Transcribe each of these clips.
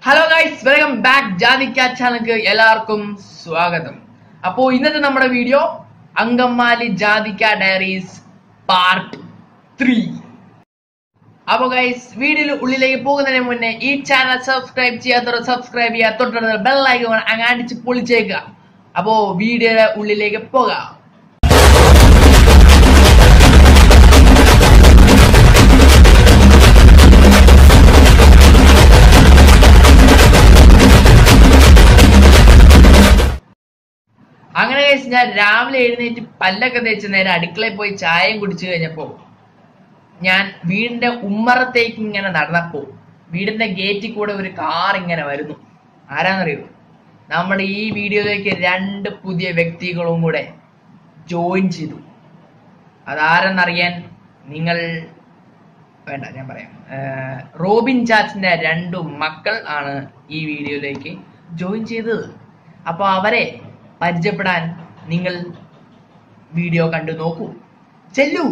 Hello guys welcome back ജാതിക്ക ചാനലിക്ക് എല്ലാവർക്കും സ്വാഗതം അപ്പോ ഇന്നത്തെ നമ്മുടെ വീഡിയോ അങ്കമാലി ജാതിക്ക ഡയറീസ് പാർട്ട് ത്രീ അപ്പോ ഗൈസ് വീഡിയോയിൽ ഉള്ളിലേക്ക് പോകുന്നതിന് മുന്നേ ഈ ചാനൽ സബ്സ്ക്രൈബ് ചെയ്യാത്തവർ സബ്സ്ക്രൈബ് ചെയ്യുക തൊട്ടടുത്ത ബെല്ലൈക്കൺ അങ്ങ് അടിച്ച് പൊളിച്ചേക്കുക അപ്പോ വീഡിയോയുടെ ഉള്ളിലേക്ക് പോകാം അങ്ങനെ കഴിച്ച് ഞാൻ രാവിലെ എഴുന്നേറ്റ് പല്ലൊക്കെ തേച്ച് നേരെ അടുക്കളയിൽ പോയി ചായയും കുടിച്ചു കഴിഞ്ഞപ്പോ ഞാൻ വീടിന്റെ ഉമ്മറത്തേക്ക് ഇങ്ങനെ നടന്നപ്പോ വീടിന്റെ ഗേറ്റിൽ കൂടെ ഒരു കാർ ഇങ്ങനെ വരുന്നു ആരാന്നറിയോ നമ്മുടെ ഈ വീഡിയോയിലേക്ക് രണ്ട് പുതിയ വ്യക്തികളും കൂടെ ജോയിൻ ചെയ്തു അതാരെന്നറിയാൻ നിങ്ങൾ വേണ്ട ഞാൻ പറയാം ഏർ റോബിൻ ചാച്ചിന്റെ രണ്ടു മക്കൾ ആണ് ഈ വീഡിയോയിലേക്ക് ജോയിൻ ചെയ്തത് അപ്പൊ അവരെ പരിചയപ്പെടാൻ നിങ്ങൾ വീഡിയോ കണ്ടു നോക്കൂ ചെല്ലു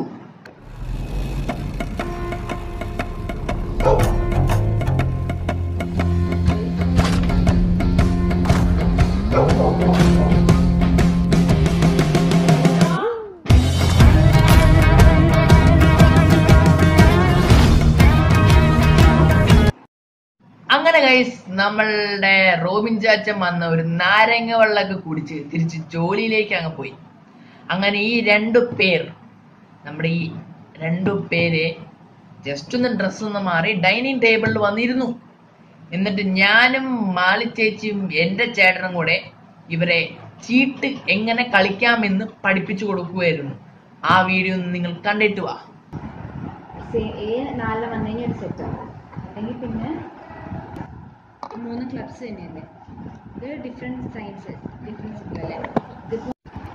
അങ്ങനെ ഗൈസ് നമ്മളുടെ റോബിൻ ചാച്ചൻ വന്ന ഒരു നാരങ്ങ വെള്ളമൊക്കെ കുടിച്ച് തിരിച്ച് ജോലിയിലേക്ക് അങ്ങ് പോയി അങ്ങനെ ഈ രണ്ടു പേർ നമ്മുടെ ഈ രണ്ടു പേര് ജസ്റ്റ് ഒന്ന് ഡ്രസ് ഒന്ന് മാറി ഡൈനിങ് ടേബിളിൽ വന്നിരുന്നു എന്നിട്ട് ഞാനും മാളി ചേച്ചിയും എന്റെ ചേട്ടനും കൂടെ ഇവരെ ചീട്ട് എങ്ങനെ കളിക്കാമെന്ന് പഠിപ്പിച്ചു കൊടുക്കുകയായിരുന്നു ആ വീഡിയോ ഒന്ന് നിങ്ങൾ കണ്ടിട്ട് വാ എ നാലില് വന്നു കഴിഞ്ഞാൽ ഒരു സെറ്റാണ് അല്ലെങ്കിൽ പിന്നെ മൂന്ന് ക്ലബ്സ് തന്നെയല്ലേ ഇത് ഡിഫറെൻറ്റ് സൈഡ്സ് ഡിഫറൻസ് അല്ലേ ഇതിപ്പോ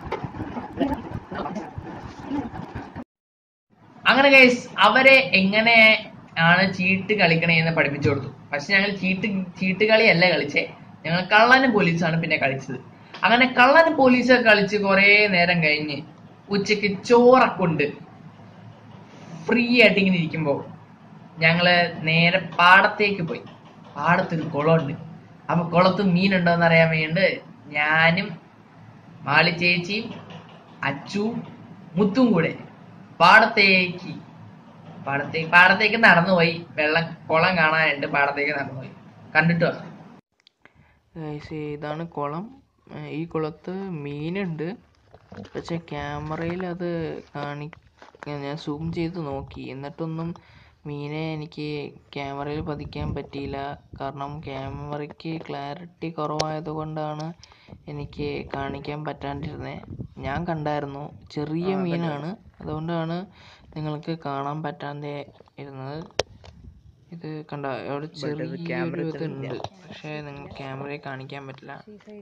അങ്ങനെ ഗൈസ് അവരെ എങ്ങനെ ആണ് ചീട്ട് കളിക്കണേന്ന് പഠിപ്പിച്ചു കൊടുത്തു പക്ഷെ ഞങ്ങൾ ചീട്ട് ചീട്ട് കളിയല്ല കളിച്ചേ ഞങ്ങൾ കള്ളനും പോലീസാണ് പിന്നെ കളിച്ചത് അങ്ങനെ കള്ളനും പോലീസൊക്കെ കളിച്ച് കുറേ നേരം കഴിഞ്ഞ് ഉച്ചക്ക് ചോറൊക്കെ ഉണ്ട് ഫ്രീ ആയിട്ട് ഇങ്ങനെ ഇരിക്കുമ്പോ ഞങ്ങള് നേരെ പാടത്തേക്ക് പോയി പാടത്തൊരു കുളമുണ്ട് അപ്പൊ കുളത്ത് മീനുണ്ടോന്ന് അറിയാൻ വേണ്ടി ഞാനും മാളി ചേച്ചിയും അച്ചുവും മുത്തും കൂടെ പാടത്തേക്ക് പാടത്തേക്ക് പാടത്തേക്ക് നടന്നു പോയി വെള്ളം കുളം കാണാനായിട്ട് പാടത്തേക്ക് നടന്നു പോയി കണ്ടിട്ട് വാ ഗൈസ് ഇതാണ് കുളം ഏർ ഈ കുളത്ത് മീനുണ്ട് പക്ഷെ ക്യാമറയിൽ അത് കാണി ഞാൻ സൂം ചെയ്ത് നോക്കി എന്നിട്ടൊന്നും മീനെ എനിക്ക് ക്യാമറയിൽ പതിക്കാൻ പറ്റിയില്ല കാരണം ക്യാമറയ്ക്ക് ക്ലാരിറ്റി കുറവായത് കൊണ്ടാണ് എനിക്ക് കാണിക്കാൻ പറ്റാണ്ടിരുന്നത് ഞാൻ കണ്ടായിരുന്നു ചെറിയ മീനാണ് അതുകൊണ്ടാണ് നിങ്ങൾക്ക് കാണാൻ പറ്റാതെ ഇരുന്നത് ഇത് കണ്ട അവിടെ ചെറിയൊരു ഇതുണ്ട് പക്ഷേ നിങ്ങൾ ക്യാമറയിൽ കാണിക്കാൻ പറ്റില്ല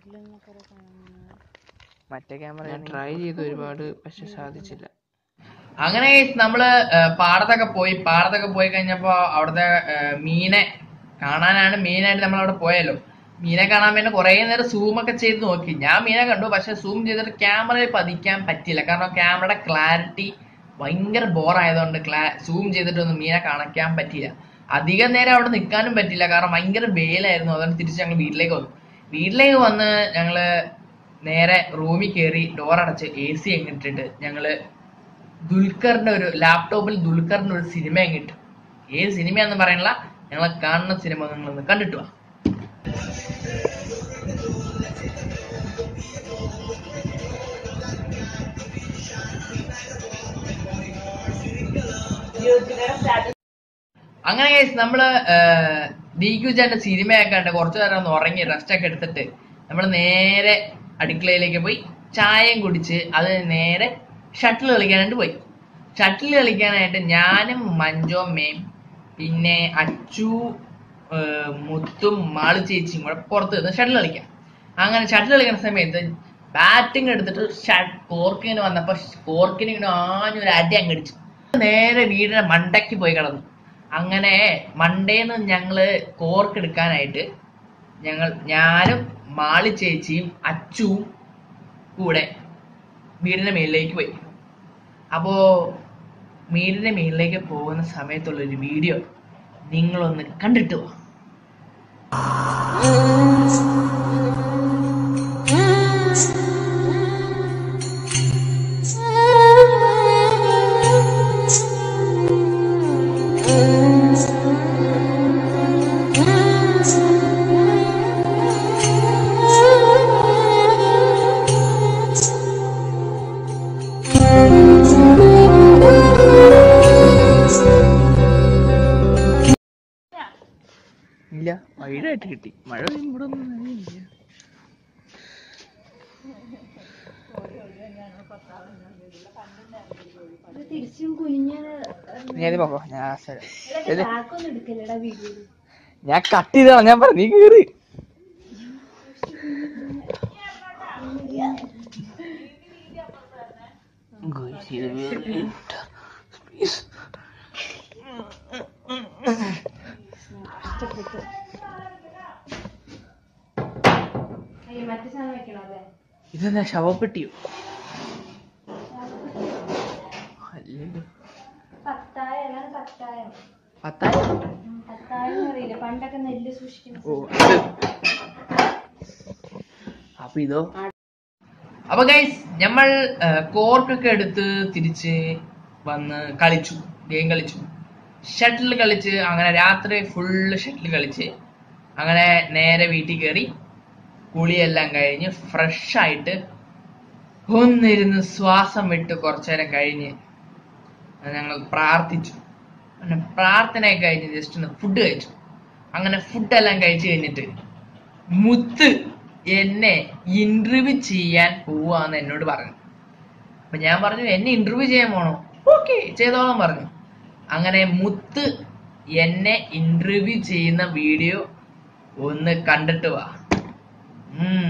മറ്റേ ക്യാമറ ഞാൻ ട്രൈ ചെയ്തു ഒരുപാട് പക്ഷെ സാധിച്ചില്ല അങ്ങനെ guys നമ്മള് ഏർ പാടത്തൊക്കെ പോയി പാടത്തൊക്കെ പോയി കഴിഞ്ഞപ്പോ അവിടുത്തെ ഏർ മീനെ കാണാനാണ് മെയിനായിട്ട് നമ്മൾ അവിടെ പോയല്ലോ മീനെ കാണാൻ വേണ്ടി കുറെ നേരം സൂം ഒക്കെ ചെയ്ത് നോക്കി ഞാൻ മീനെ കണ്ടു പക്ഷെ സൂം ചെയ്തിട്ട് ക്യാമറയിൽ പതിക്കാൻ പറ്റില്ല കാരണം ക്യാമറയുടെ ക്ലാരിറ്റി ഭയങ്കര ബോറായതുകൊണ്ട് ക്ലാ സൂം ചെയ്തിട്ടൊന്നും മീനെ കാണിക്കാൻ പറ്റില്ല അധികം നേരം അവിടെ നിൽക്കാനും പറ്റില്ല കാരണം ഭയങ്കര വെയിലായിരുന്നു അതുകൊണ്ട് തിരിച്ച് ഞങ്ങൾ വീട്ടിലേക്ക് വന്നു വീട്ടിലേക്ക് വന്ന് ഞങ്ങള് നേരെ റൂമിൽ കയറി ഡോർ അടച്ച് എ സി ഇട്ടിട്ട് ഞങ്ങള് ദുൽഖറിന്റെ ഒരു ലാപ്ടോപ്പിൽ ദുൽഖറിന്റെ ഒരു സിനിമ കിട്ടും ഏത് സിനിമയാന്ന് പറയണില്ല ഞങ്ങളെ കാണുന്ന സിനിമ നിങ്ങളൊന്ന് കണ്ടിട്ട് വാ അങ്ങനെ guys നമ്മള് ഡിക്യുജാന്റെ സിനിമയൊക്കെ കണ്ട് കുറച്ചു നേരം ഒന്ന് ഉറങ്ങി റെസ്റ്റ് ഒക്കെ എടുത്തിട്ട് നമ്മൾ നേരെ അടുക്കളയിലേക്ക് പോയി ചായയും കുടിച്ച് അത് നേരെ ഷട്ടിൽ കളിക്കാനായിട്ട് പോയി ഷട്ടിൽ കളിക്കാനായിട്ട് ഞാനും മഞ്ജോമ്മയും പിന്നെ അച്ചു ഏർ മുത്തും മാളു ചേച്ചിയും കൂടെ പുറത്ത് നിന്ന് ഷട്ടിൽ കളിക്കാം അങ്ങനെ ഷട്ടിൽ കളിക്കുന്ന സമയത്ത് ബാറ്റിംഗ് എടുത്തിട്ട് കോർക്കിന് വന്നപ്പോ കോർക്കിന് ഇങ്ങനെ ആഞ്ഞൊരു അടി അങ്ങ് അടിച്ചു നേരെ വീടിന്റെ മണ്ടയ്ക്ക് പോയി കിടന്നു അങ്ങനെ മണ്ടേന്ന് ഞങ്ങള് കോർക്ക് എടുക്കാനായിട്ട് ഞങ്ങൾ ഞാനും മാളി ചേച്ചിയും അച്ചുവും കൂടെ വീടിന്റെ മേളിലേക്ക് പോയി അപ്പോ വീടിന്റെ മേളിലേക്ക് പോകുന്ന സമയത്തുള്ള ഒരു വീഡിയോ നിങ്ങളൊന്ന് കണ്ടിട്ട് വാ ഇല്ല വൈഡായിട്ട് കിട്ടി മഴ പെയ്യുമ്പോൾ ഒന്നും നനയില്ല തിരിച്ചും കുനിഞ്ഞ് നീ അത് പോക്കോ ഞാൻ ആ സ്ഥലം ഇത് ബാക്കൊന്നും എടുക്കല്ലടാ വീഡിയോ ഞാൻ കട്ട് ചെയ്താ ഞാൻ പറഞ്ഞു നീ കേറി Guys, ഇത് very enter space. ഇഷ്ടപ്പെട്ടു അയ്യോ മറ്റേ സാധനം വെക്കണോ അല്ലേ ഇതെന്താ ശവപ്പെട്ടിയോ അല്ലല്ലോ പത്തായം അല്ലാതെ പത്തായം പത്തായിരം ഉം, പത്തായം എന്ന് അറിയില്ല പണ്ടൊക്കെ നെല്ല് സൂക്ഷിക്കുന്ന ഓ ഇത് അപ്പൊ ഇതോ അപ്പൊ ഗൈസ് നമ്മൾ കോർക്കൊക്കെ എടുത്ത് തിരിച്ച് വന്ന് കളിച്ചു ഗെയിം കളിച്ചു ഷട്ടിൽ കളിച്ച് അങ്ങനെ രാത്രി ഫുള്ള് ഷട്ടിൽ കളിച്ച് അങ്ങനെ നേരെ വീട്ടിൽ കയറി കുളിയെല്ലാം കഴിഞ്ഞ് ഫ്രഷ് ആയിട്ട് ഒന്നിരുന്ന് ശ്വാസം വിട്ട് കുറച്ചു നേരം കഴിഞ്ഞ് ഞങ്ങൾ പ്രാർത്ഥിച്ചു അങ്ങനെ പ്രാർത്ഥനയൊക്കെ കഴിഞ്ഞ് ജസ്റ്റ് ഒന്ന് ഫുഡ് കഴിച്ചു അങ്ങനെ ഫുഡെല്ലാം കഴിച്ചു കഴിഞ്ഞിട്ട് മുത്ത് എന്നെ ഇന്റർവ്യൂ ചെയ്യാൻ പോവാന്ന് എന്നോട് പറഞ്ഞു അപ്പൊ ഞാൻ പറഞ്ഞു എന്നെ ഇന്റർവ്യൂ ചെയ്യാൻ പോണോ ഓക്കെ ചെയ്തോളാം പറഞ്ഞു അങ്ങനെ മുത്ത് എന്നെ ഇന്റർവ്യൂ ചെയ്യുന്ന വീഡിയോ ഒന്ന് കണ്ടിട്ട് വാ ഉം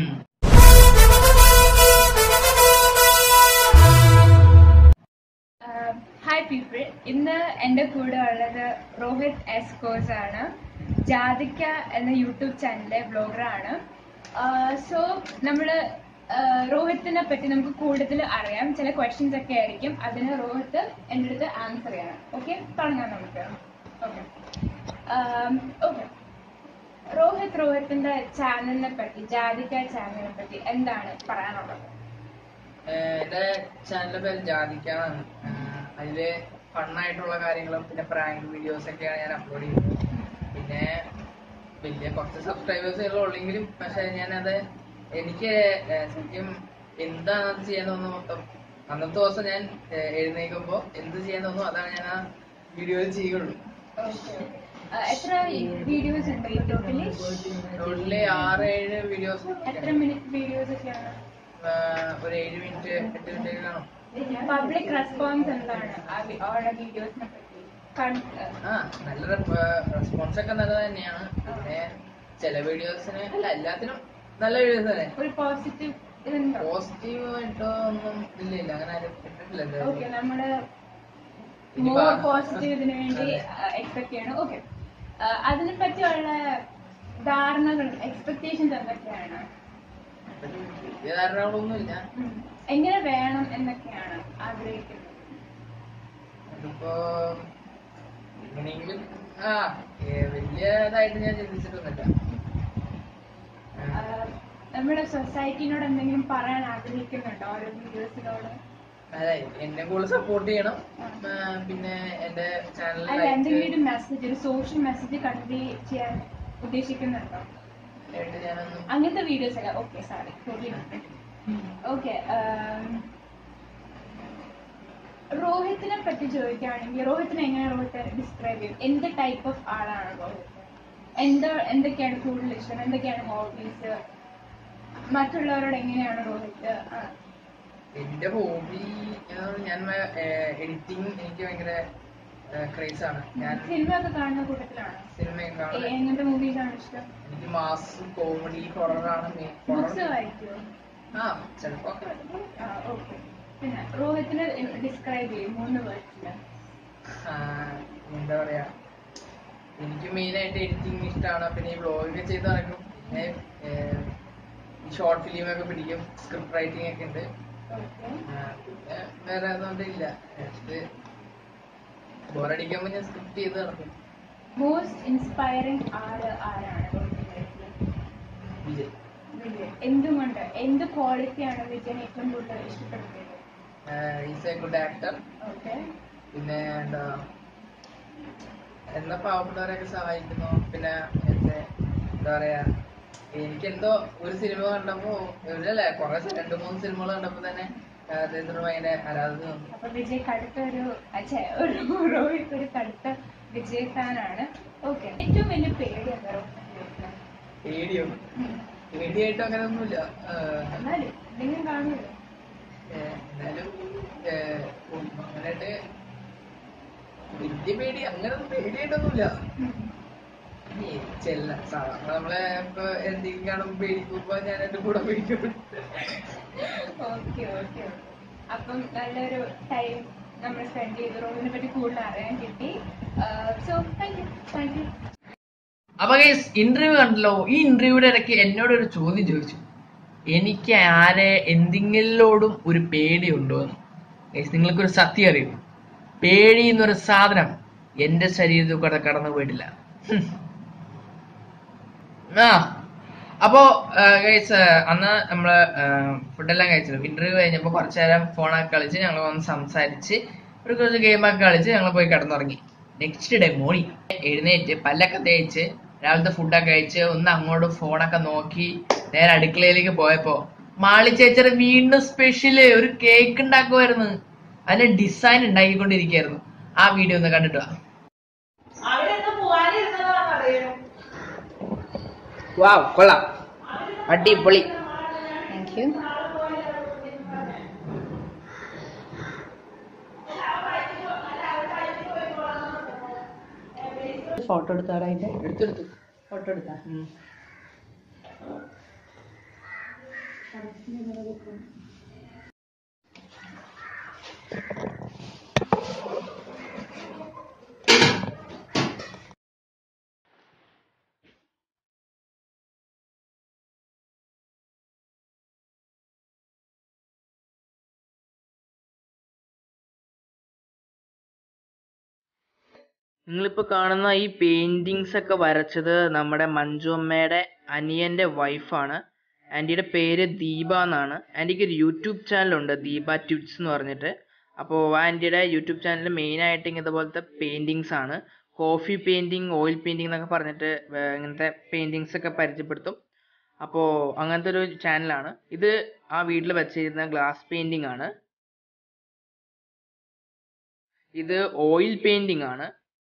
ഹായ് പീപ്പിൾ ഇന്ന് എൻ്റെ കൂടെ ഉള്ളത് രോഹിത് എസ്കോസ് ആണ് ജാതിക്ക എന്ന യൂട്യൂബ് ചാനലിലെ ബ്ലോഗറാണ് സോ നമ്മൾ രോഹിത്തിനെ പറ്റി നമുക്ക് കൂടുതൽ അറിയാം ചില ക്വസ്റ്റ്യൻസ് ഒക്കെ ആയിരിക്കും അതിന് രോഹിത്ത് എൻ്റെ അടുത്ത് ആൻസർ ചെയ്യണം ഓക്കെ തുടങ്ങാം നമുക്ക് ഓക്കെ ഓക്കെ രോഹിത് രോഹിത്തിന്റെ ചാനലിനെ പറ്റി ജാതിക്ക ചാനലിനെ പറ്റി എന്താണ് പറയാനുള്ളത് ഏഹ് എന്റെ ചാനലിന്റെ പേര് ജാതിക്കാണ് അതില് ഫണ്ണായിട്ടുള്ള കാര്യങ്ങളും പിന്നെ പ്രാങ്ക് വീഡിയോസ് ഒക്കെയാണ് ഞാൻ അപ്ലോഡ് ചെയ്യുന്നത് പിന്നെ വലിയ കുറച്ച് സബ്സ്ക്രൈബേഴ്സ് ഉള്ളെങ്കിലും പക്ഷെ ഞാനത് എനിക്ക് ഏഹ് ശരിക്കും എന്താണ് അത് ചെയ്യാൻ തോന്നുന്നത് മൊത്തം അന്നത്തെ ദിവസം ഞാൻ ഏഹ് എഴുന്നേൽക്കുമ്പോ എന്ത് ചെയ്യാൻ തോന്നുന്നു അതാണ് ഞാൻ ആ വീഡിയോയിൽ ചെയ്യുള്ളൂ Okay. ആ, എത്ര വീഡിയോസ് ഉണ്ട് യൂട്യൂബിൽ ടോട്ടലി ആറ് ഏഴ് വീഡിയോസ് എത്ര മിനിറ്റ് വീഡിയോസ് ഒക്കെയാണ് ഒരു ഏഴ് മിനിറ്റ് എട്ട് മിനിറ്റ് കാണും പബ്ലിക് റെസ്പോൺസ് എന്താണ് ആ വി- അവരുടെ വീഡിയോസിനെ പറ്റി കൺ- ആ നല്ല റെസ്പോൺസ് ഒക്കെ നല്ലത് തന്നെയാണ് പിന്നെ ചില വീഡിയോസിന് അല്ല എല്ലാത്തിനും നല്ല വീഡിയോസ് തന്നെ ഒരു പോസിറ്റീവ് ഇതുണ്ടോ പോസിറ്റീവ് ആയിട്ടോ ഒന്നും ഇല്ല ഇല്ല അങ്ങനെ ആരും ഇട്ടിട്ടില്ല ഓക്കെ എന്തായാലും. നമ്മള് ഇനിയിപ്പോ- മോർ പോസിറ്റീവ് ഇതിനു വേണ്ടി അതെ. എക്സ്പെക്ട് ചെയ്യണം ഓക്കെ അതിനെ പറ്റിയുള്ള ധാരണകൾ എക്സ്പെക്ടേഷൻസ് എന്തൊക്കെയാണ് വലിയ ധാരണകളൊന്നുമില്ല ഉം. എങ്ങനെ വേണം എന്നൊക്കെയാണ് ആഗ്രഹിക്കുന്നത് അതിപ്പോ എങ്ങനെയെങ്കിലും ആ ഏ, വലിയ ഇതായിട്ട് ഞാൻ ചിന്തിച്ചിട്ടൊന്നുമില്ല ആ, നമ്മുടെ സൊസൈറ്റിനോട് എന്തെങ്കിലും പറയാൻ ആഗ്രഹിക്കുന്നുണ്ടോ ഓരോ വീഡിയോസിനോട് അതെ എന്നെ കൂടുതൽ സപ്പോർട്ട് ചെയ്യണം ആ, പിന്നെ എന്റെ ചാനൽ അല്ല എന്തെങ്കിലും ഒരു മെസ്സേജ് ഒരു സോഷ്യൽ മെസ്സേജ് കൺവേ ചെയ്യാൻ ഉദ്ദേശിക്കുന്നുണ്ടോ ആയിട്ട് ഞാനൊന്നും അങ്ങനത്തെ വീഡിയോസ് അല്ല ഓക്കെ സോറി ഓക്കെ രോഹിത്തിനെ പറ്റി ചോദിക്കുകയാണെങ്കിൽ രോഹിത്തിനെ എങ്ങനെ രോഹിത്ത് ഡിസ്ക്രൈബ് ചെയ്യും എന്ത് ടൈപ്പ് ഓഫ് ആളാണ് രോഹിത്ത് എന്താ എന്തൊക്കെയാണ് കൂടുതൽ ഇഷ്ടം എന്തൊക്കെയാണ് ഹോബീസ് മറ്റുള്ളവരോട് എങ്ങനെയാണ് രോഹിത്ത് ആ, എന്റെ ഹോബി ഞാൻ എഡിറ്റിംഗ് എനിക്ക് ഭയങ്കര ക്രേസ് ആണ് ഞാൻ സിനിമയൊക്കെ കാണുന്ന കൂട്ടത്തിലാണ് സിനിമയൊക്കെ കാണുന്നത് എങ്ങനത്തെ മൂവീസ് ആണ് ഇഷ്ടം എനിക്ക് മാസ് കോമഡി ഹൊററാണ് ബുക്സ് വായിക്കുമോ ആ ചിലപ്പോ ഒക്കെ ഓക്കെ പിന്നെ രോഹിത്തിനെ ഡിസ്ക്രൈബ് ചെയ്യും മൂന്ന് വേർഡ്സില് ആ, എന്താ പറയാ എനിക്ക് മെയിൻ ആയിട്ട് എഡിറ്റിംഗ് ഇഷ്ടമാണ് പിന്നെ ഈ വ്ളോഗൊക്കെ ചെയ്ത് നടക്കും പിന്നെ ഷോർട്ട് ഫിലിം ഒക്കെ പിടിക്കും സ്ക്രിപ്റ്റ് റൈറ്റിംഗ് ഒക്കെ ഉണ്ട് ഓക്കെ ആ, പിന്നെ വേറെ ഒന്നും ഇല്ല ജസ്റ്റ് ബോറടിക്കുമ്പോൾ ഞാൻ സ്ക്രിപ്റ്റ് ചെയ്ത് നടക്കും മോസ്റ്റ് ഇൻസ്പയറിംഗ് ആള് ആരാണ് രോഹിത്തിന്റെ ലൈഫില് വിജയ് വിജയ് എന്തുകൊണ്ട് എന്ത് ക്വാളിറ്റിയാണ് വിജയൻ ഏറ്റവും കൂടുതൽ ഇഷ്ടപ്പെടുന്നത് is a good actor okay പിന്നെ എന്താ എന്ന പാവപ്പെട്ടവരെയൊക്കെ സഹായിക്കുന്നു പിന്നെ എന്റെ എന്താ പറയാ എനിക്ക് എന്തോ ഒരു സിനിമ കണ്ടപ്പോ ഇവരല്ലേ കുറെ രണ്ട് മൂന്ന് സിനിമകൾ കണ്ടപ്പോ തന്നെ ആ, അദ്ദേഹത്തിന് ഭയങ്കര ആരാധന തോന്നി അപ്പൊ വിജയ് കടുത്ത ഒരു അച്ഛേ ഒരു രോഹിത് ഒരു കടുത്ത വിജയ് ഫാനാണ് ഓക്കെ ഏറ്റവും വലിയ പേടി എന്താ പേടിയോ പേടിയായിട്ട് അങ്ങനെ ഒന്നുമില്ല എന്നാലും എന്തെങ്കിലും കാണുമല്ലോ എന്നാലും അങ്ങനെയായിട്ട് വലിയ പേടി അങ്ങനെ പേടിയായിട്ടൊന്നുമില്ല ഈ ചെല്ല സാധാരണ നമ്മളെ ഇപ്പൊ എന്തെങ്കിലും കാണുമ്പോ പേടിക്കുമ്പോ ഞാൻ എന്റെ കൂടെ പേടിക്കും ഓക്കെ ഓക്കെ അപ്പം നല്ലൊരു ടൈം നമ്മൾ സ്പെൻഡ് ചെയ്തു റോഡിനെ പറ്റി കൂടുതൽ അറിയാൻ കിട്ടി so thank you thank you അപ്പൊ ഗൈസ് ഇന്റർവ്യൂ കണ്ടല്ലോ ഈ ഇന്റർവ്യൂടെ ഇടയ്ക്ക് എന്നോട് ഒരു ചോദ്യം ചോദിച്ചു എനിക്ക് ആരെ എന്തെങ്കിലോടും ഒരു പേടിയുണ്ടോ എന്ന് ഗൈസ് നിങ്ങൾക്കൊരു സത്യം അറിയും പേടി എന്നൊരു സാധനം എന്റെ ശരീരത്തിൽ കൂടെ കടന്നു പോയിട്ടില്ല ഹും. ആ അപ്പോ ഗൈസ് അന്ന് നമ്മള് ഫുഡെല്ലാം കഴിച്ചല്ലോ ഇന്റർവ്യൂ കഴിഞ്ഞപ്പോ കുറച്ചു നേരം ഫോണൊക്കെ കളിച്ച് ഞങ്ങൾ വന്ന് സംസാരിച്ച് ഒരു കുറച്ച് ഗെയിമൊക്കെ കളിച്ച് ഞങ്ങൾ പോയി കിടന്നുറങ്ങി നെക്സ്റ്റ് ഡേ മോർണിംഗ് എഴുന്നേറ്റ് പല്ലൊക്കെ തേച്ച് രാവിലത്തെ ഫുഡൊക്കെ കഴിച്ച് ഒന്ന് അങ്ങോട്ട് ഫോണൊക്കെ നോക്കി നേരെ അടുക്കളയിലേക്ക് പോയപ്പോ മാളി ചേച്ചറ് വീണ്ടും സ്പെഷ്യല് ഒരു കേക്ക് ഉണ്ടാക്കുമായിരുന്നു അതിന്റെ ഡിസൈൻ ഉണ്ടാക്കിക്കൊണ്ടിരിക്കുകയായിരുന്നു ആ വീഡിയോ ഒന്ന് കണ്ടിട്ട് വാ വാവ് കൊള്ളാം അടിപൊളി താങ്ക് യു ഫോട്ടോ എടുത്താടായിട്ട് എടുത്തെടുത്തു ഫോട്ടോ എടുത്താ നിങ്ങളിപ്പോൾ കാണുന്ന ഈ പെയിന്റിങ്സ് ഒക്കെ വരച്ചത് നമ്മുടെ മഞ്ജു അമ്മയുടെ അനിയന്റെ വൈഫാണ് ആൻറ്റിയുടെ പേര് ദീപ എന്നാണ് ആൻറ്റിക്ക് ഒരു യൂട്യൂബ് ചാനലുണ്ട് ദീപ ട്യൂറ്റ്സ് എന്ന് പറഞ്ഞിട്ട് അപ്പോൾ ആൻറ്റിയുടെ യൂട്യൂബ് ചാനൽ മെയിനായിട്ട് ഇതുപോലത്തെ പെയിന്റിങ്സ് ആണ് കോഫി പെയിന്റിങ് ഓയിൽ പെയിന്റിംഗ് എന്നൊക്കെ പറഞ്ഞിട്ട് വേ- ഇങ്ങനത്തെ പെയിന്റിങ്സ് ഒക്കെ പരിചയപ്പെടുത്തും അപ്പോൾ അങ്ങനത്തെ ഒരു ചാനലാണ് ഇത് ആ വീട്ടിൽ വെച്ചിരുന്ന ഗ്ലാസ് പെയിന്റിംഗ് ആണ് ഇത് ഓയിൽ പെയിന്റിംഗ് ആണ്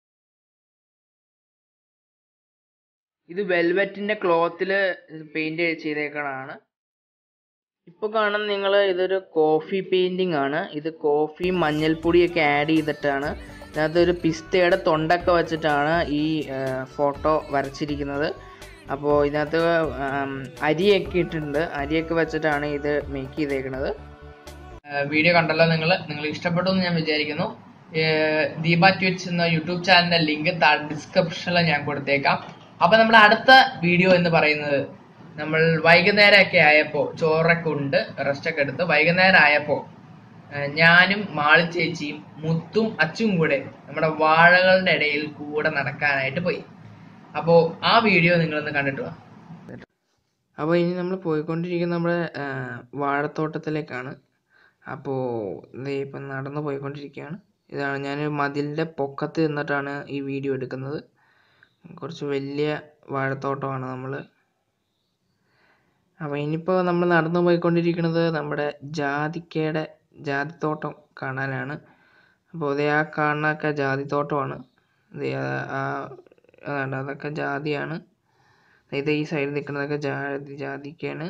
ഇത് വെൽവെറ്റിന്റെ ക്ലോത്തിൽ പെയിന്റ് ചെയ്തേക്കണതാണ് ഇപ്പൊ കാണുന്ന നിങ്ങൾ ഇതൊരു കോഫി പെയിന്റിംഗ് ആണ് ഇത് കോഫി മഞ്ഞൾപ്പൊടിയൊക്കെ ആഡ് ചെയ്തിട്ടാണ് ഇതിനകത്ത് ഒരു പിസ്തയുടെ തൊണ്ടൊക്കെ വെച്ചിട്ടാണ് ഈ ഫോട്ടോ വരച്ചിരിക്കുന്നത് അപ്പോൾ ഇതിനകത്ത് ആം, അരിയൊക്കെ ഇട്ടിട്ടുണ്ട് അരിയൊക്കെ വെച്ചിട്ടാണ് ഇത് മേക്ക് ചെയ്തേക്കുന്നത് വീഡിയോ കണ്ടല്ലോ നിങ്ങൾ നിങ്ങൾ ഇഷ്ടപ്പെട്ടു എന്ന് ഞാൻ വിചാരിക്കുന്നു ഏഹ് ദീപ ട്വിറ്റ്സ് എന്ന യൂട്യൂബ് ചാനലിന്റെ ലിങ്ക് താഴെ ഡിസ്ക്രിപ്ഷനിൽ ഞാൻ കൊടുത്തേക്കാം അപ്പൊ നമ്മുടെ അടുത്ത വീഡിയോ എന്ന് പറയുന്നത് നമ്മൾ വൈകുന്നേരം ഒക്കെ ആയപ്പോ ചോറൊക്കെ ഉണ്ട് റെസ്റ്റ് ഒക്കെ എടുത്ത് വൈകുന്നേരം ആയപ്പോ ഏഹ് ഞാനും മാളി ചേച്ചിയും മുത്തും അച്ചും കൂടെ നമ്മുടെ വാഴകളുടെ ഇടയിൽ കൂടെ നടക്കാനായിട്ട് പോയി അപ്പോ ആ വീഡിയോ നിങ്ങളൊന്ന് കണ്ടിട്ട് വാ അപ്പോൾ ഇനി നമ്മൾ പോയിക്കൊണ്ടിരിക്കുന്ന നമ്മുടെ ആ, വാഴത്തോട്ടത്തിലേക്കാണ് അപ്പോൾ ദേ ഇപ്പം നടന്ന് പോയിക്കൊണ്ടിരിക്കുകയാണ് ഇതാണ് ഞാൻ മതിലിൻ്റെ പൊക്കത്ത് നിന്നിട്ടാണ് ഈ വീഡിയോ എടുക്കുന്നത് കുറച്ച് വലിയ വാഴത്തോട്ടമാണ് നമ്മൾ അപ്പോൾ ഇനിയിപ്പോൾ നമ്മൾ നടന്നു പോയിക്കൊണ്ടിരിക്കുന്നത് നമ്മുടെ ജാതിക്കയുടെ ജാതിത്തോട്ടം കാണാനാണ് അപ്പോൾ അതേ ആ കാണുന്നതൊക്കെ ജാതിത്തോട്ടമാണ് ദേ ആ- ആ അതാണ്ട് അതൊക്കെ ജാതിയാണ് ഇത് ഈ സൈഡിൽ നിൽക്കുന്നതൊക്കെ ജാതി ജാതിക്കയാണ്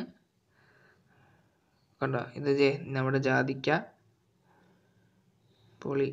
കണ്ടോ ഇത് ജെ നമ്മുടെ ജാതിക്ക പൊളി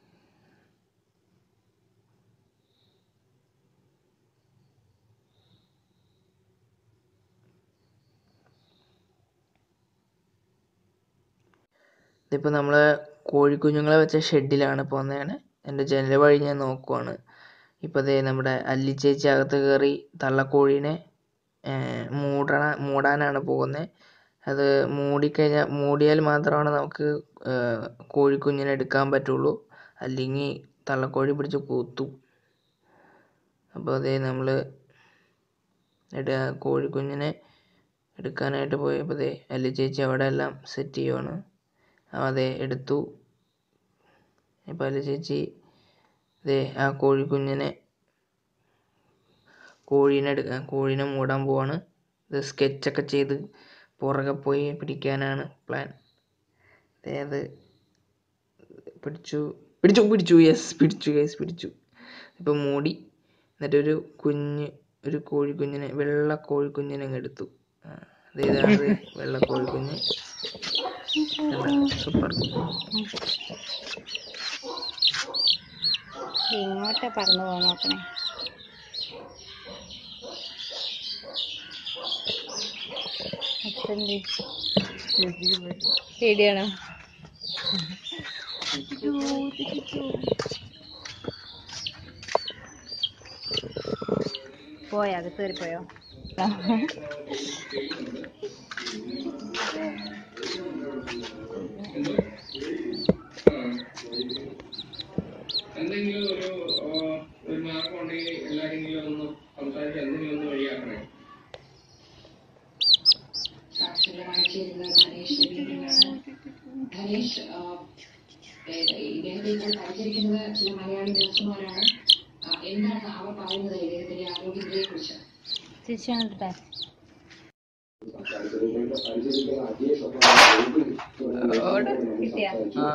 ഇതിപ്പോൾ നമ്മൾ കോഴിക്കുഞ്ഞുങ്ങളെ വെച്ച ഷെഡിലാണ് പോകുന്നതാണ് എൻ്റെ ജനൽ വഴി ഞാൻ നോക്കുവാണ് ഇപ്പോൾ ദേ നമ്മുടെ അല്ലി ചേച്ചി അകത്ത് കയറി തള്ളക്കോഴീനെ ഏർ മൂടണ മൂടാനാണ് പോകുന്നത് അത് മൂടിക്കഴിഞ്ഞാൽ മൂടിയാൽ മാത്രമാണ് നമുക്ക് ഏർ കോഴിക്കുഞ്ഞിനെ എടുക്കാൻ പറ്റുള്ളൂ അല്ലെങ്കിൽ തള്ളക്കോഴി പിടിച്ച് കൂത്തും അപ്പോൾ അതേ നമ്മൾ എടു കോഴിക്കുഞ്ഞിനെ എടുക്കാനായിട്ട് പോയപ്പോൾ ദേ അല്ലി ചേച്ചി അവിടെ എല്ലാം സെറ്റ് ചെയ്യുവാണ് അതെ എടുത്തു ഇപ്പോൾ അല്ലി ചേച്ചി ദേ ആ കോഴിക്കുഞ്ഞിനെ കോഴീനെ എടുക്കാൻ കോഴീനെ മൂടാൻ പോവാണ് ഇത് സ്കെച്ചൊക്കെ ചെയ്ത് പുറകെ പോയി പിടിക്കാനാണ് പ്ലാൻ ദേ അത് പിടിച്ചു പിടിച്ചു പിടിച്ചു യെസ് പിടിച്ചു യെസ് പിടിച്ചു ഇപ്പം മൂടി എന്നിട്ട് ഒരു കുഞ്ഞ് ഒരു കോഴിക്കുഞ്ഞിനെ വെള്ള കോഴിക്കുഞ്ഞിനെ അങ്ങ് എടുത്തു ആ, ദേ ഇതാണ് ദേ വെള്ള കോഴിക്കുഞ്ഞ് സൂപ്പർ ഇങ്ങോട്ടാ പറന്നു പോകാൻ നോക്കണേ അപ്പെന്ത് പേടിയാണോ പോയോ അകത്ത് കയറി പോയോ എന്തെങ്കിലും ഒരു ഒരു മാർഗം ഉണ്ടെങ്കിൽ എല്ലാരെങ്കിലും ഒന്ന് സംസാരിച്ച് എന്തെങ്കിലും ഒന്ന് വഴിയാക്കണേ സാക്ഷരമായിട്ടിരുന്ന ധനേഷ് രവീന്ദ്രനാണ് ധനേഷ് ആ, ഏ- ഇദ്ദേഹത്തെ ഇപ്പോൾ പരിചരിക്കുന്നത് ചില മലയാളി നഴ്സുമാരാണ് ആ, എന്താണ് അവർ പറയുന്നത് ഇദ്ദേഹത്തിന്റെ ആരോഗ്യത്തെ കുറിച്ച് തിരിച്ചു വന്നിട്ടെ കിട്ടിയാ ആ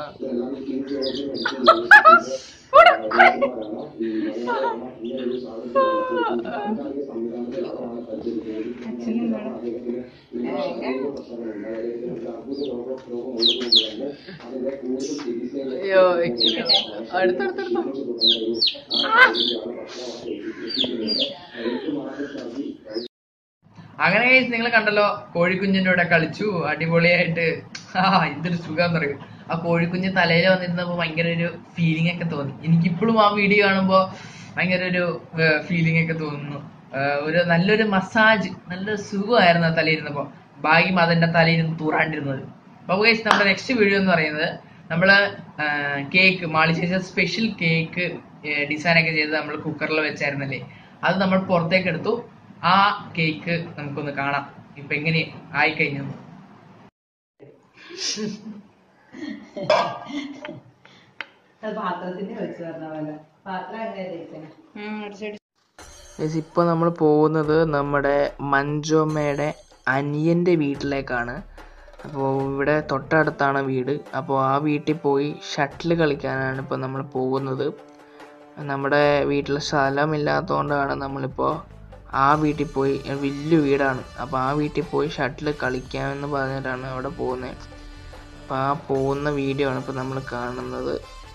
അയ്യോ അടുത്തടുത്തടുത്ത അങ്ങനെ നിങ്ങൾ കണ്ടല്ലോ കോഴിക്കുഞ്ഞിന്റെ കൂടെ കളിച്ചു അടിപൊളിയായിട്ട് ആ എന്തൊരു സുഖം പറയും ആ കോഴിക്കുഞ്ഞ് തലയിൽ വന്നിരുന്നപ്പോ ഭയങ്കര ഒരു ഫീലിംഗ് ഒക്കെ തോന്നി എനിക്കിപ്പോഴും ആ വീഡിയോ കാണുമ്പോ ഭയങ്കര ഒരു ഫീലിംഗ് ഒക്കെ തോന്നുന്നു ആ, ഒരു നല്ലൊരു മസാജ് നല്ലൊരു സുഖമായിരുന്നു ആ തലയിരുന്നപ്പോ ഭാഗ്യം അതിന്റെ തലയിരുന്ന് തൂറാണ്ടിരുന്നത് അപ്പൊ guys, നമ്മുടെ നെക്സ്റ്റ് വീഡിയോ എന്ന് പറയുന്നത് നമ്മള് കേക്ക് മാളിശേഷ സ്പെഷ്യൽ കേക്ക് ഡിസൈൻ ഒക്കെ ചെയ്ത് നമ്മൾ കുക്കറിൽ വെച്ചായിരുന്നല്ലേ അത് നമ്മൾ പുറത്തേക്ക് എടുത്തു ആ കേക്ക് നമുക്കൊന്ന് കാണാം ഇപ്പൊ എങ്ങനെ ആയി കഴിഞ്ഞു പാത്രത്തിന്റെ വെച്ച് പറഞ്ഞ പോലെ പാത്രം എങ്ങനെ ഇപ്പോൾ നമ്മൾ പോകുന്നത് നമ്മുടെ മഞ്ജോമ്മയുടെ അനിയൻ്റെ വീട്ടിലേക്കാണ് അപ്പോൾ ഇവിടെ തൊട്ടടുത്താണ് വീട് അപ്പോൾ ആ വീട്ടിൽ പോയി ഷട്ടിൽ കളിക്കാനാണ് ഇപ്പോൾ നമ്മൾ പോകുന്നത് നമ്മുടെ വീട്ടിൽ സ്ഥലമില്ലാത്തതുകൊണ്ടാണ് നമ്മളിപ്പോൾ ആ വീട്ടിൽ പോയി വലിയ വീടാണ് അപ്പോൾ ആ വീട്ടിൽ പോയി ഷട്ടിൽ കളിക്കാമെന്ന് പറഞ്ഞിട്ടാണ് അവിടെ പോകുന്നത് അപ്പോൾ ആ പോകുന്ന വീഡിയോ ആണ് ഇപ്പോൾ നമ്മൾ കാണുന്നത്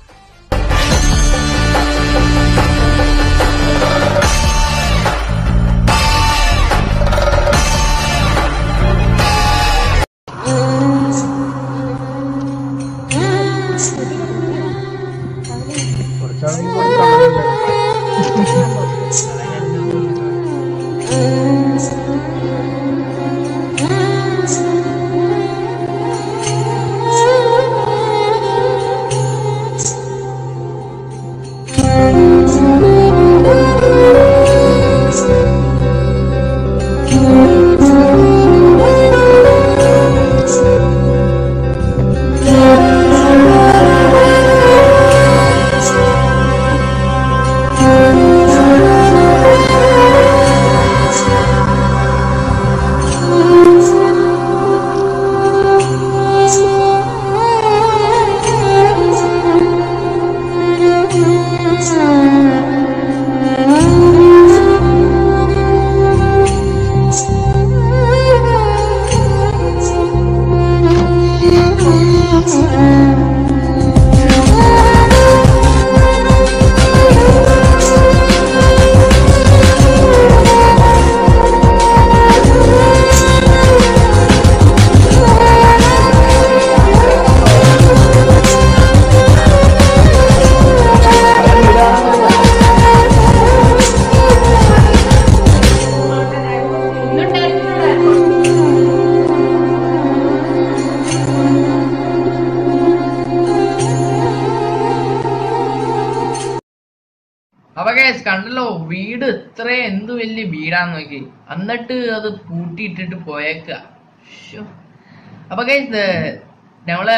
അപ്പൊ guys കണ്ടല്ലോ വീട് ഇത്ര എന്ത് വലിയ വീടാന്ന് നോക്കി എന്നിട്ട് അത് പൂട്ടിയിട്ടിട്ട് പോയേക്ക ശ്ശോ. അപ്പൊ ഗൈസ് ഞങ്ങള്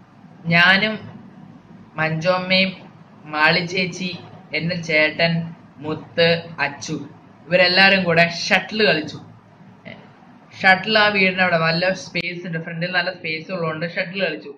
ഞാനും മഞ്ചോമ്മയും മാളി ചേച്ചി എന്റെ ചേട്ടൻ മുത്ത് അച്ചു ഇവരെല്ലാരും കൂടെ ഷട്ടിൽ കളിച്ചു ഷട്ടിൽ ആ വീടിന് അവിടെ നല്ല സ്പേസ് ഉണ്ട് ഫ്രണ്ടിൽ നല്ല സ്പേസ് ഉള്ളതുകൊണ്ട് ഷട്ടിൽ കളിച്ചു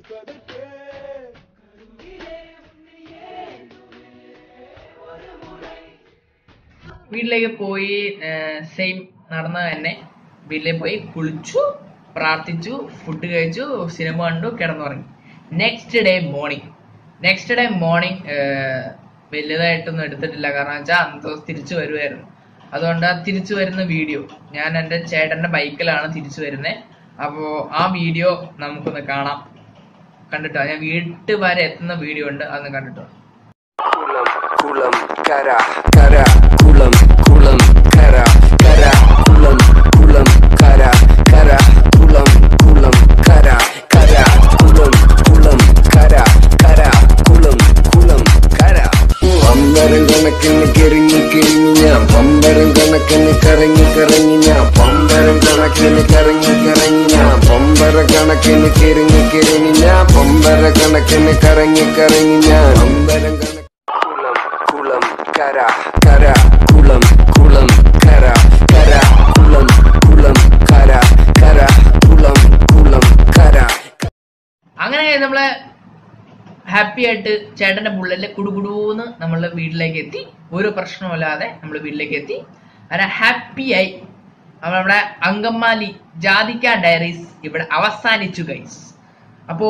വീട്ടിലേക്ക് പോയി സെയിം നടന്ന തന്നെ വീട്ടിലേക്ക് പോയി കുളിച്ചു പ്രാർത്ഥിച്ചു ഫുഡ് കഴിച്ചു സിനിമ കണ്ടു കിടന്നുറങ്ങി next day morning next day morning വലുതായിട്ടൊന്നും എടുത്തിട്ടില്ല കാരണം വെച്ചാൽ അന്ന് ദിവസം തിരിച്ചു വരുമായിരുന്നു അതുകൊണ്ട് ആ തിരിച്ചു വരുന്ന വീഡിയോ ഞാൻ എൻ്റെ ചേട്ടൻ്റെ ബൈക്കിലാണ് തിരിച്ചു വരുന്നത് അപ്പോൾ ആ വീഡിയോ നമുക്കൊന്ന് കാണാം കണ്ടിട്ടോ ഞാൻ വീട്ട് വരെ എത്തുന്ന വീഡിയോ ഉണ്ട് അതൊന്ന് കണ്ടിട്ടോ കുളം കുളം കര കര കുളം കുളം കര കര കുളം കുളം കര കര കുളം കുളം കര കര കുളം കുളം കര കര കുളം കുളം കര പമ്പരം കണക്കിന് കിറങ്ങി കിറങ്ങി ഞാൻ പമ്പരം കണക്കിന് കറങ്ങി കറങ്ങി ഞാൻ പമ്പരം കണക്കിന് കറങ്ങി കറങ്ങി ഞാൻ പമ്പര കണക്കിന് കിറങ്ങി കിറങ്ങി ഞാൻ പമ്പര കണക്കിന് കറങ്ങി കറങ്ങി ഞാൻ പമ്പരം കണക്കിന് കുളം കുളം കര കര കുളം കുളം കര കര കുളം കുളം കര കര കുളം കുളം കര അങ്ങനെ നമ്മള് ഹാപ്പി ആയിട്ട് ചേട്ടന്റെ ബുള്ളറ്റിൽ കുടുകുടൂന്ന് നമ്മളെ വീട്ടിലേക്ക് എത്തി ഒരു പ്രശ്നമില്ലാതെ നമ്മൾ വീട്ടിലേക്ക് എത്തി അങ്ങനെ ഹാപ്പിയായി അപ്പൊ നമ്മുടെ അങ്കമാലി ജാതിക്ക ഡയറീസ് ഇവിടെ അവസാനിച്ചു ഗൈസ് അപ്പോ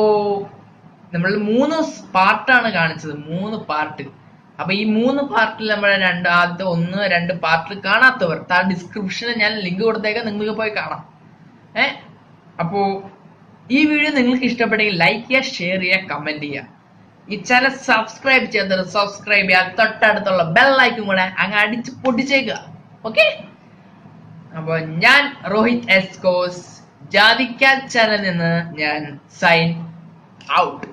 നമ്മൾ മൂന്ന് പാർട്ടാണ് കാണിച്ചത് മൂന്ന് പാർട്ട് അപ്പൊ ഈ മൂന്ന് പാർട്ടിൽ നമ്മൾ രണ്ട് ആദ്യത്തെ ഒന്ന് രണ്ട് പാർട്ടിൽ കാണാത്തവർ താ ഡിസ്ക്രിപ്ഷനിൽ ഞാൻ ലിങ്ക് കൊടുത്തേക്കാം നിങ്ങൾക്ക് പോയി കാണാം ഏ അപ്പോ ഈ വീഡിയോ നിങ്ങൾക്ക് ഇഷ്ടപ്പെട്ടെങ്കിൽ ലൈക്ക് ചെയ്യുക ഷെയർ ചെയ്യുക കമന്റ് ചെയ്യുക ഈ ചാനൽ സബ്സ്ക്രൈബ് ചെയ്യാത്തവർ സബ്സ്ക്രൈബ് ചെയ്യുക തൊട്ടടുത്തുള്ള ബെല്ലൈക്കും കൂടെ അങ്ങ് അടിച്ച് പൊട്ടിച്ചേക്കുക ഓക്കെ അപ്പൊ ഞാൻ രോഹിത് എസ്കോസ് ജാതിക്ക ചാനലിൽ നിന്ന് ഞാൻ സൈൻ ഔട്ട്